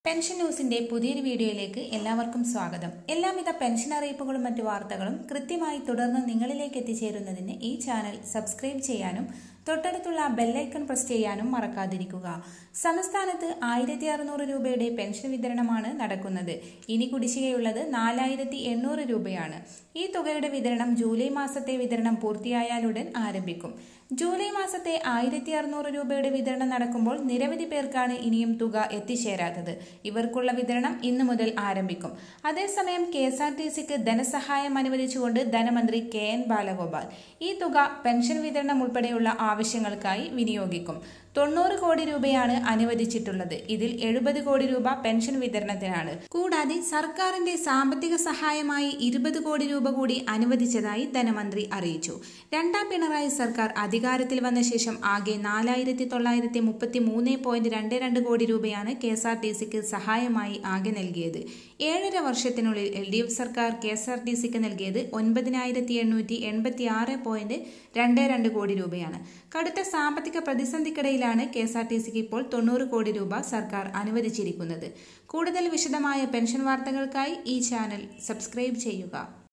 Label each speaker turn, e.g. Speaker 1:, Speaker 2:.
Speaker 1: pension ന്യൂസിന്റെ പുതിയൊരു വീഡിയോയിലേക്ക് എല്ലാവർക്കും സ്വാഗതം എല്ലാവിധ പെൻഷൻ അറിയിപ്പുകളും മറ്റു വാർത്തകളും കൃത്യമായി തുടർന്ന് നിങ്ങളിലേക്ക് എത്തിച്ചേരുന്നതിന് ഈ ചാനൽ സബ്സ്ക്രൈബ് ചെയ്യാനും തൊട്ടടുത്തുള്ള ബെല്ലൈക്കൺ പ്രസ് ചെയ്യാനും മറക്കാതിരിക്കുക സംസ്ഥാനത്ത് ആയിരത്തി അറുന്നൂറ് രൂപയുടെ പെൻഷൻ വിതരണമാണ് നടക്കുന്നത് ഇനി കുടിശ്ശികയുള്ളത് നാലായിരത്തി എണ്ണൂറ് രൂപയാണ് ഈ തുകയുടെ വിതരണം ജൂലൈ മാസത്തെ വിതരണം പൂർത്തിയായാലുടൻ ആരംഭിക്കും ജൂലൈ മാസത്തെ ആയിരത്തി അറുന്നൂറ് രൂപയുടെ വിതരണം നടക്കുമ്പോൾ നിരവധി പേർക്കാണ് ഇനിയും തുക എത്തിച്ചേരാത്തത് ഇവർക്കുള്ള വിതരണം ഇന്നു മുതൽ ആരംഭിക്കും അതേസമയം കെ എസ് ആർ ടി സിക്ക് ധനസഹായം അനുവദിച്ചുകൊണ്ട് ധനമന്ത്രി കെ എൻ ബാലഗോപാൽ ഈ തുക പെൻഷൻ വിതരണം ഉൾപ്പെടെയുള്ള ആവശ്യങ്ങൾക്കായി വിനിയോഗിക്കും തൊണ്ണൂറ് കോടി രൂപയാണ് അനുവദിച്ചിട്ടുള്ളത് ഇതിൽ എഴുപത് കോടി രൂപ പെൻഷൻ വിതരണത്തിനാണ് കൂടാതെ സർക്കാരിന്റെ സാമ്പത്തിക സഹായമായി ഇരുപത് കോടി രൂപ കൂടി അനുവദിച്ചതായി ധനമന്ത്രി അറിയിച്ചു രണ്ടാം പിണറായി സർക്കാർ അധികാരത്തിൽ വന്ന ശേഷം ആകെ നാലായിരത്തി തൊള്ളായിരത്തി മുപ്പത്തി മൂന്ന് പോയിന്റ് രണ്ട് രണ്ട് കോടി രൂപയാണ് കെ എസ് ആർ ടി സിക്ക് സഹായമായി ആകെ നൽകിയത് ഏഴര വർഷത്തിനുള്ളിൽ എൽ ഡി എഫ് സർക്കാർ കെ എസ് ആർ ടി സിക്ക് നൽകിയത് ഒൻപതിനായിരത്തി എണ്ണൂറ്റി എൺപത്തി ആറ് പോയിന്റ് രണ്ട് രണ്ട് കോടി രൂപയാണ് കടുത്ത സാമ്പത്തിക പ്രതിസന്ധിക്കിടയിലാണ് കെ എസ് ആർ ടി സിക്ക് ഇപ്പോൾ തൊണ്ണൂറ് കോടി രൂപ സർക്കാർ അനുവദിച്ചിരിക്കുന്നത് കൂടുതൽ വിശദമായ പെൻഷൻ വാർത്തകൾക്കായി ഈ ചാനൽ സബ്സ്ക്രൈബ് ചെയ്യുക